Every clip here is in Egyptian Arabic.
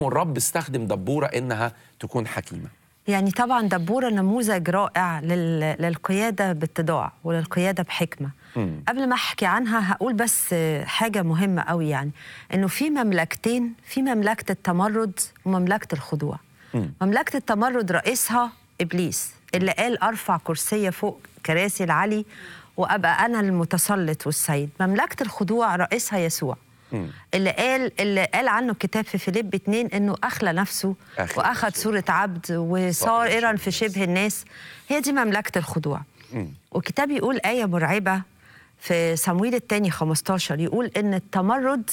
والرب استخدم دبوره انها تكون حكيمه يعني طبعا دبورة نموذج رائع لل... للقيادة باتضاع وللقيادة بحكمة مم. قبل ما أحكي عنها هقول بس حاجة مهمة قوي يعني إنه في مملكتين في مملكة التمرد ومملكة الخضوع مم. مملكة التمرد رئيسها إبليس اللي قال أرفع كرسي فوق كراسي العلي وأبقى أنا المتسلط والسيد مملكة الخضوع رئيسها يسوع مم. اللي قال اللي قال عنه الكتاب في فيليب 2 انه اخلى نفسه أخلى واخذ نفسه. صوره عبد وصائرا في شبه الناس هي دي مملكه الخضوع مم. والكتاب يقول ايه مرعبه في صمويل الثاني 15 يقول ان التمرد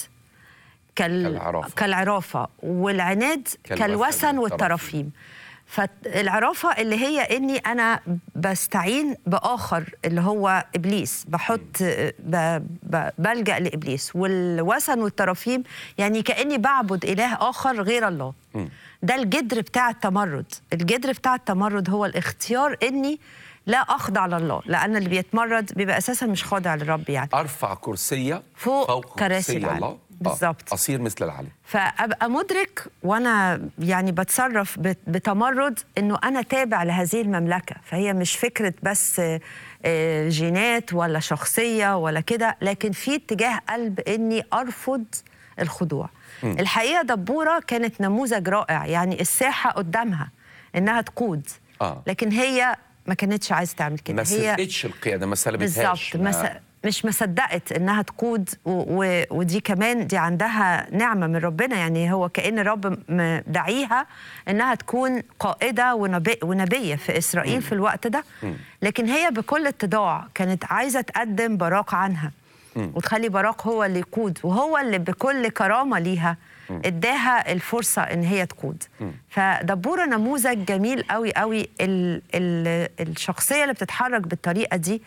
كال... كالعرافة. كالعرافه والعناد كالوثن والترفيم. كالوثن والترفيم فالعرافه اللي هي اني انا بستعين باخر اللي هو ابليس بحط ب... ب... بلجا لابليس والوثن والترافيم يعني كاني بعبد اله اخر غير الله مم. ده الجدر بتاع التمرد الجدر بتاع التمرد هو الاختيار اني لا اخضع لله لان اللي بيتمرد بيبقى اساسا مش خاضع للرب يعني ارفع كرسيه فوق كراسي كرسي العلي. الله آه، بالظبط. اصير مثل العلي فابقى مدرك وانا يعني بتصرف بت- بتمرد انه انا تابع لهذه المملكه فهي مش فكره بس آه، جينات ولا شخصيه ولا كده لكن في اتجاه قلب اني ارفض الخضوع الحقيقه دبوره كانت نموذج رائع يعني الساحه قدامها انها تقود آه. لكن هي ما كانتش عايزه تعمل كده ما هي سرقتش القياده ما سلبتهاش بالظبط مس... مش مصدقت انها تقود و... و... ودي كمان دي عندها نعمه من ربنا يعني هو كان الرب م- دعيها انها تكون قائده ونبي... ونبيه في اسرائيل في الوقت ده لكن هي بكل اتضاع كانت عايزه تقدم براق عنها وتخلي براق هو اللي يقود وهو اللي بكل كرامه ليها اداها الفرصه ان هي تقود فدبوره نموذج جميل قوي قوي ال... ال... الشخصيه اللي بتتحرك بالطريقه دي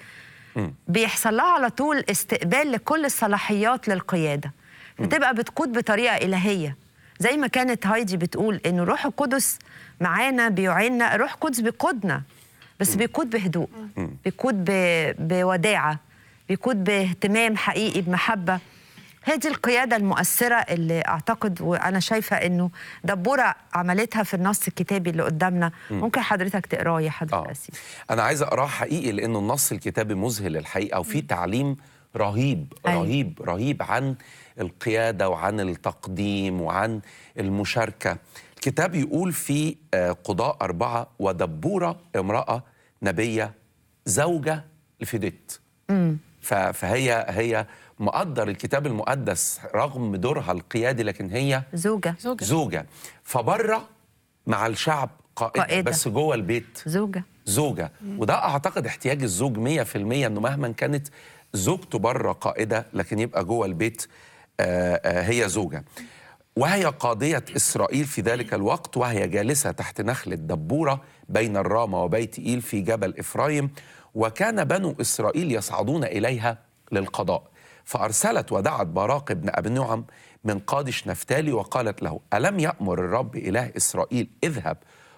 بيحصل لها على طول استقبال لكل الصلاحيات للقياده بتبقى بتقود بطريقه الهيه زي ما كانت هايدي بتقول انه روح القدس معانا بيعيننا روح القدس بيقودنا بس بيقود بهدوء بيقود ب- بوداعه بيقود باهتمام حقيقي بمحبه هي دي القياده المؤثره اللي اعتقد وانا شايفه انه دبوره عملتها في النص الكتابي اللي قدامنا ممكن حضرتك تقراه يا حضره اه الاسيس انا عايز اقراه حقيقي لانه النص الكتابي مذهل الحقيقه وفي تعليم رهيب أيوة. رهيب رهيب عن القياده وعن التقديم وعن المشاركه الكتاب يقول في آه، قضاء أربعة ودبورة امرأة نبية زوجة لفيدت ف- فهي هي مقدر الكتاب المقدس رغم دورها القيادي لكن هي زوجه زوجة. زوجة فبره مع الشعب قائدة, قائدة. بس جوه البيت زوجه زوجة وده أعتقد احتياج الزوج 100% أنه مهما كانت زوجته بره قائدة لكن يبقى جوه البيت آه، آه، هي زوجة وهي قاضية إسرائيل في ذلك الوقت وهي جالسة تحت نخلة دبورة بين الرامة وبيت إيل في جبل إفرايم وكان بنو إسرائيل يصعدون إليها للقضاء فأرسلت ودعت باراق بن أبي نعم من قادش نفتالي وقالت له ألم يأمر الرب إله إسرائيل اذهب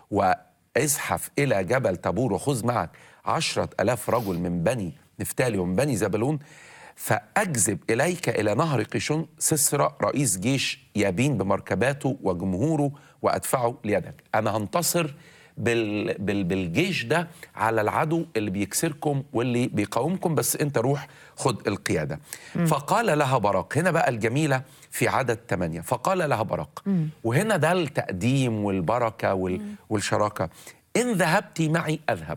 وازحف إلى جبل تبور وخذ معك عشرة ألاف رجل من بني نفتالي ومن بني زبلون فأجذب إليك إلى نهر قيشون سسرى رئيس جيش يابين بمركباته وجمهوره وأدفعه ليدك أنا هنتصر بال بال بالجيش ده على العدو اللي بيكسركم واللي بيقاومكم بس انت روح خد القيادة فقال لها براق هنا بقى الجميلة في عدد ثمانية فقال لها براق وهنا ده التقديم والبركة وال والشراكة إن ذهبت معي أذهب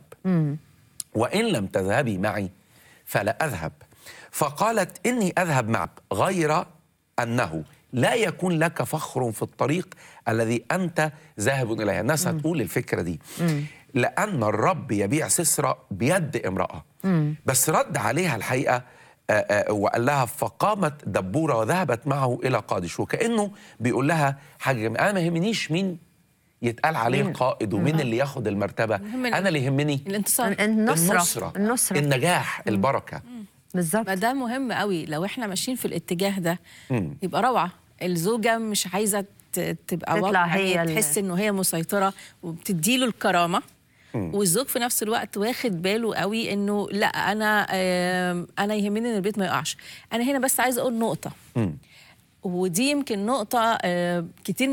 وإن لم تذهبي معي فلا أذهب فقالت إني أذهب معك غير أنه لا يكون لك فخر في الطريق الذي أنت ذاهب إليها الناس هتقول الفكرة دي لأن الرب يبيع سسرة بيد امرأة بس رد عليها الحقيقة آه، آه، وقال لها فقامت دبورة وذهبت معه إلى قادش وكأنه بيقول لها حاجة جميلة. أنا ما يهمنيش مين يتقال عليه مين؟ القائد ومين اللي ياخد المرتبة المهم أنا اللي يهمني الانتصار النصره النصرة, النصره النجاح البركة بالظبط ما ده مهم قوي لو احنا ماشيين في الاتجاه ده يبقى روعه الزوجه مش عايزه ت- تبقى تطلع واضحة، هي يعني ال- تحس انه هي مسيطره وبتديله الكرامه والزوج في نفس الوقت واخد باله قوي انه لا انا آم، انا يهمني ان البيت ما يقعش انا هنا بس عايزه اقول نقطه ودي يمكن نقطه آه، كتير